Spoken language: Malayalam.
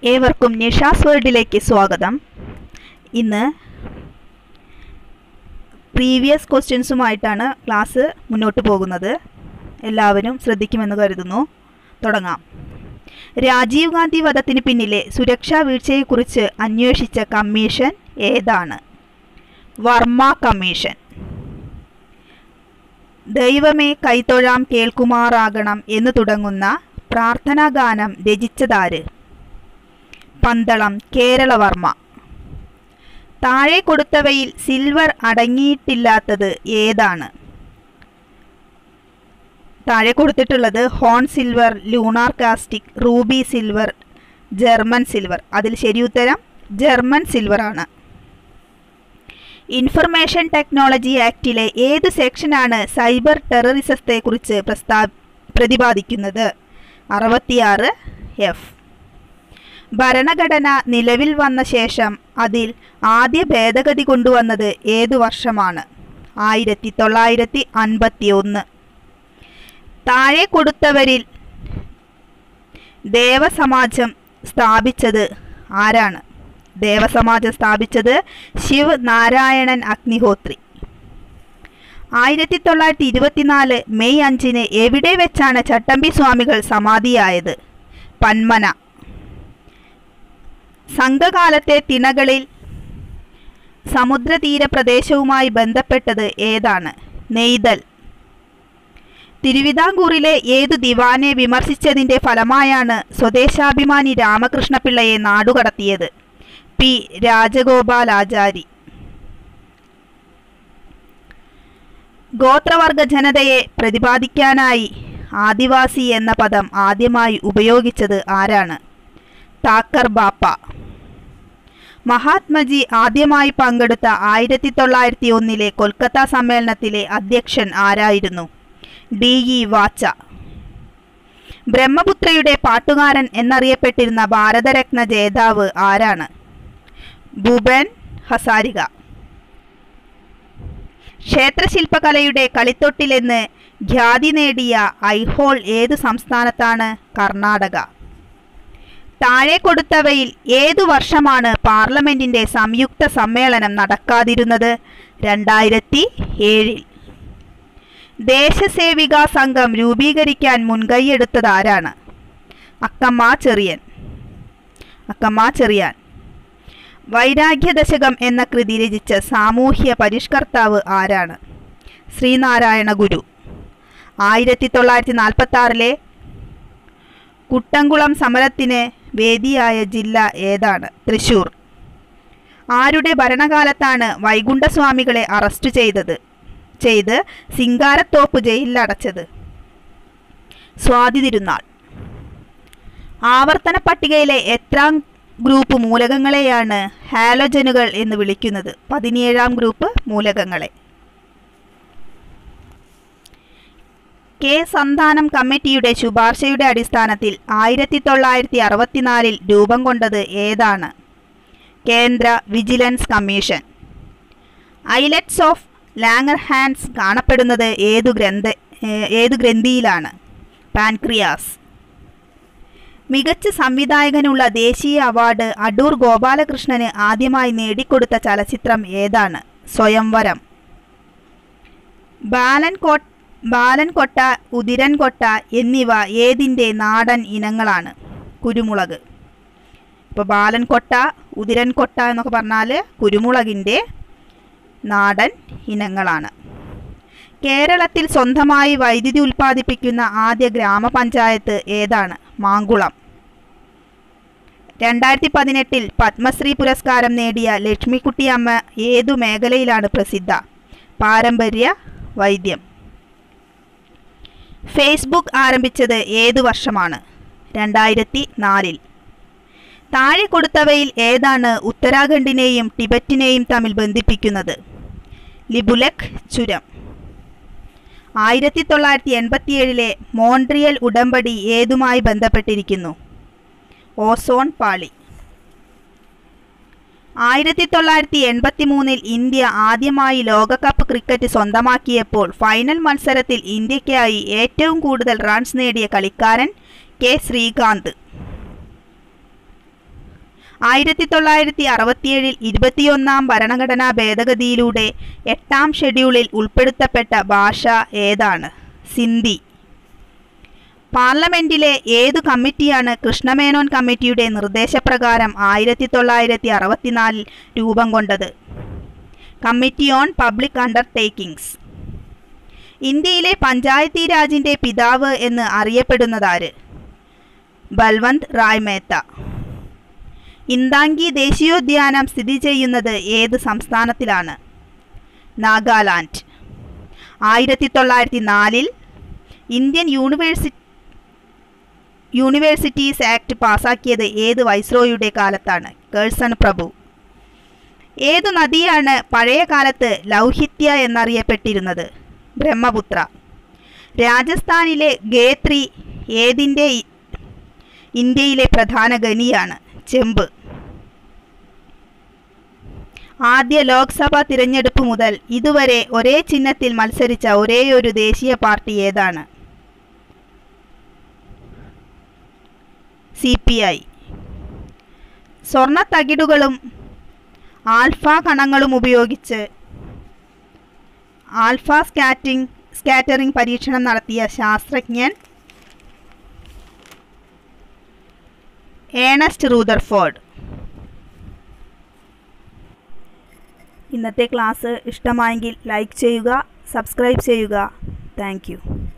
ഏവർക്കും നിഷാസ് വേൾഡിലേക്ക് സ്വാഗതം ഇന്ന് പ്രീവിയസ് ക്വസ്റ്റ്യൻസുമായിട്ടാണ് ക്ലാസ് മുന്നോട്ട് പോകുന്നത് എല്ലാവരും ശ്രദ്ധിക്കുമെന്ന് കരുതുന്നു തുടങ്ങാം രാജീവ് ഗാന്ധി വധത്തിന് പിന്നിലെ സുരക്ഷാ വീഴ്ചയെക്കുറിച്ച് അന്വേഷിച്ച കമ്മീഷൻ ഏതാണ് വർമ്മ കമ്മീഷൻ ദൈവമേ കൈത്തൊഴാം കേൾക്കുമാറാകണം എന്ന് തുടങ്ങുന്ന പ്രാർത്ഥനാ ഗാനം രചിച്ചതാര് പന്തളം കേരളവർമ്മ താഴെ കൊടുത്തവയിൽ സിൽവർ അടങ്ങിയിട്ടില്ലാത്തത് ഏതാണ് താഴെ കൊടുത്തിട്ടുള്ളത് horn silver lunar caustic ruby silver German silver അതിൽ ശരിയുത്തരം ജർമ്മൻ സിൽവർ ആണ് ഇൻഫർമേഷൻ ടെക്നോളജി ആക്ടിലെ ഏത് സെക്ഷനാണ് സൈബർ ടെററിസത്തെക്കുറിച്ച് പ്രസ്താ പ്രതിപാദിക്കുന്നത് അറുപത്തിയാറ് എഫ് ഭരണഘടന നിലവിൽ വന്ന ശേഷം അതിൽ ആദ്യ ഭേദഗതി കൊണ്ടുവന്നത് ഏതു വർഷമാണ് ആയിരത്തി തൊള്ളായിരത്തി അൻപത്തി ഒന്ന് താഴെ കൊടുത്തവരിൽ ദേവസമാജം സ്ഥാപിച്ചത് ആരാണ് ദേവസമാജം സ്ഥാപിച്ചത് ശിവ് നാരായണൻ അഗ്നിഹോത്രി ആയിരത്തി തൊള്ളായിരത്തി ഇരുപത്തിനാല് മെയ് അഞ്ചിന് എവിടെ വെച്ചാണ് ചട്ടമ്പി സ്വാമികൾ സമാധിയായത് പന്മന സംഘകാലത്തെ തിണകളിൽ സമുദ്രതീര പ്രദേശവുമായി ബന്ധപ്പെട്ടത് ഏതാണ് നെയ്തൽ തിരുവിതാംകൂറിലെ ഏതു ദിവാനെ വിമർശിച്ചതിന്റെ ഫലമായാണ് സ്വദേശാഭിമാനി രാമകൃഷ്ണപിള്ളയെ നാടുകടത്തിയത് പി രാജഗോപാലാചാരി ഗോത്രവർഗ ജനതയെ പ്രതിപാദിക്കാനായി ആദിവാസി എന്ന പദം ആദ്യമായി ഉപയോഗിച്ചത് ആരാണ് താക്കർ ബാപ്പ മഹാത്മജി ആദ്യമായി പങ്കെടുത്ത ആയിരത്തി തൊള്ളായിരത്തി ഒന്നിലെ കൊൽക്കത്ത സമ്മേളനത്തിലെ അധ്യക്ഷൻ ആരായിരുന്നു ഡി ഇ വാച്ച ബ്രഹ്മപുത്രയുടെ പാട്ടുകാരൻ എന്നറിയപ്പെട്ടിരുന്ന ഭാരതരത്ന ജേതാവ് ആരാണ് ഭൂപൻ ഹസാരിക ക്ഷേത്രശില്പകലയുടെ കളിത്തൊട്ടിലെന്ന് ഖ്യാതി നേടിയ ഐഹോൾ ഏതു സംസ്ഥാനത്താണ് കർണാടക താഴെ കൊടുത്തവയിൽ ഏതു വർഷമാണ് പാർലമെന്റിന്റെ സംയുക്ത സമ്മേളനം നടക്കാതിരുന്നത് രണ്ടായിരത്തി ഏഴിൽ ദേശസേവിക സംഘം രൂപീകരിക്കാൻ മുൻകൈയെടുത്തത് ആരാണ് അക്കമ്മ ചെറിയൻ അക്കമ്മ ചെറിയാൻ വൈരാഗ്യദശകം എന്ന കൃതി രചിച്ച സാമൂഹ്യ പരിഷ്കർത്താവ് ആരാണ് ശ്രീനാരായണ ഗുരു ആയിരത്തി തൊള്ളായിരത്തി നാൽപ്പത്തി ആറിലെ കുട്ടംകുളം സമരത്തിന് വേദിയായ ജില്ല ഏതാണ് തൃശൂർ ആരുടെ ഭരണകാലത്താണ് വൈകുണ്ഠസ്വാമികളെ അറസ്റ്റ് ചെയ്തത് ചെയ്ത് സിംഗാരത്തോപ്പ് ജയിലിലടച്ചത് സ്വാതി തിരുനാൾ ആവർത്തന പട്ടികയിലെ എത്രാം ഗ്രൂപ്പ് മൂലകങ്ങളെയാണ് ഹാലോജനുകൾ എന്ന് വിളിക്കുന്നത് പതിനേഴാം ഗ്രൂപ്പ് മൂലകങ്ങളെ കെ സന്താനം കമ്മിറ്റിയുടെ ശുപാർശയുടെ അടിസ്ഥാനത്തിൽ ആയിരത്തി തൊള്ളായിരത്തി അറുപത്തിനാലിൽ രൂപം കൊണ്ടത് ഏതാണ് കേന്ദ്ര vigilance commission islets of Langerhans കാണപ്പെടുന്നത് ഏതു ഗ്രന്ഥ ഏതു ഗ്രന്ഥിയിലാണ് പാൻക്രിയാസ് മികച്ച സംവിധായകനുള്ള ദേശീയ അവാർഡ് അടൂർ ഗോപാലകൃഷ്ണന് ആദ്യമായി നേടിക്കൊടുത്ത ചലച്ചിത്രം ഏതാണ് സ്വയംവരം ബാലൻകോട്ട് ബാലൻകൊട്ട ഉതിരൻകൊട്ട എന്നിവ ഏതിൻ്റെ നാടൻ ഇനങ്ങളാണ് കുരുമുളക് ഇപ്പോൾ ബാലൻകൊട്ട ഉതിരൻകൊട്ട എന്നൊക്കെ പറഞ്ഞാൽ കുരുമുളകിൻ്റെ നാടൻ ഇനങ്ങളാണ് കേരളത്തിൽ സ്വന്തമായി വൈദ്യുതി ഉൽപ്പാദിപ്പിക്കുന്ന ആദ്യ ഗ്രാമപഞ്ചായത്ത് ഏതാണ് മാങ്കുളം രണ്ടായിരത്തി പതിനെട്ടിൽ പത്മശ്രീ പുരസ്കാരം നേടിയ ലക്ഷ്മിക്കുട്ടിയമ്മ ഏതു മേഖലയിലാണ് പ്രസിദ്ധ പാരമ്പര്യ വൈദ്യം ഫേസ്ബുക്ക് ആരംഭിച്ചത് ഏതു വർഷമാണ് രണ്ടായിരത്തി നാലിൽ താഴെ കൊടുത്തവയിൽ ഏതാണ് ഉത്തരാഖണ്ഡിനെയും ടിബറ്റിനെയും തമ്മിൽ ബന്ധിപ്പിക്കുന്നത് ലിബുലക് ചുരം ആയിരത്തി തൊള്ളായിരത്തി എൺപത്തിയേഴിലെ മോൺട്രിയൽ ഉടമ്പടി ഏതുമായി ബന്ധപ്പെട്ടിരിക്കുന്നു ഓസോൺ പാളി ആയിരത്തി തൊള്ളായിരത്തി എൺപത്തി മൂന്നിൽ ഇന്ത്യ ആദ്യമായി ലോകകപ്പ് ക്രിക്കറ്റ് സ്വന്തമാക്കിയപ്പോൾ ഫൈനൽ മത്സരത്തിൽ ഇന്ത്യയ്ക്കായി ഏറ്റവും കൂടുതൽ റൺസ് നേടിയ കളിക്കാരൻ കെ ശ്രീകാന്ത് ആയിരത്തി തൊള്ളായിരത്തി അറുപത്തിയേഴിൽ ഇരുപത്തിയൊന്നാം ഭരണഘടനാ ഭേദഗതിയിലൂടെ എട്ടാം ഷെഡ്യൂളിൽ ഉൾപ്പെടുത്തപ്പെട്ട ഭാഷ ഏതാണ് സിന്ധി പാർലമെന്റിലെ ഏതു കമ്മിറ്റിയാണ് കൃഷ്ണമേനോൻ കമ്മിറ്റിയുടെ നിർദ്ദേശപ്രകാരം ആയിരത്തി തൊള്ളായിരത്തി അറുപത്തിനാലിൽ രൂപം കൊണ്ടത് കമ്മിറ്റി ഓൺ പബ്ലിക് അണ്ടർടേക്കിംഗ്സ് ഇന്ത്യയിലെ പഞ്ചായത്തി രാജിന്റെ പിതാവ് എന്ന് അറിയപ്പെടുന്നതാര് ബൽവന്ത് റായ് മേത്ത ഇന്താങ്കി ദേശീയോദ്യാനം സ്ഥിതി ചെയ്യുന്നത് ഏത് സംസ്ഥാനത്തിലാണ് നാഗാലാൻഡ് ആയിരത്തി തൊള്ളായിരത്തി നാലിൽ ഇന്ത്യൻ യൂണിവേഴ്സി യൂണിവേഴ്സിറ്റീസ് ആക്ട് പാസാക്കിയത് ഏത് വൈസ്രോയുടെ കാലത്താണ് കേഴ്സൺ പ്രഭു ഏതു നദിയാണ് പഴയ കാലത്ത് ലൗഹിത്യ എന്നറിയപ്പെട്ടിരുന്നത് ബ്രഹ്മപുത്ര രാജസ്ഥാനിലെ ഗേത്രി ഏതിൻ്റെ ഇ- ഇന്ത്യയിലെ പ്രധാന ഖനിയാണ് ചെമ്പ് ആദ്യ ലോക്സഭാ തിരഞ്ഞെടുപ്പ് മുതൽ ഇതുവരെ ഒരേ ചിഹ്നത്തിൽ മത്സരിച്ച ഒരേയൊരു ദേശീയ പാർട്ടി ഏതാണ് സി പി ഐ സ്വർണ്ണത്തകിടുകളും ആൽഫ കണങ്ങളും ഉപയോഗിച്ച് ആൽഫ സ്കാറ്റിംഗ് സ്കാറ്ററിംഗ് പരീക്ഷണം നടത്തിയ ശാസ്ത്രജ്ഞൻ ഏണസ്റ്റ് റൂദർഫോർഡ് ഇന്നത്തെ ക്ലാസ് ഇഷ്ടമായെങ്കിൽ ലൈക്ക് ചെയ്യുക സബ്സ്ക്രൈബ് ചെയ്യുക താങ്ക് യു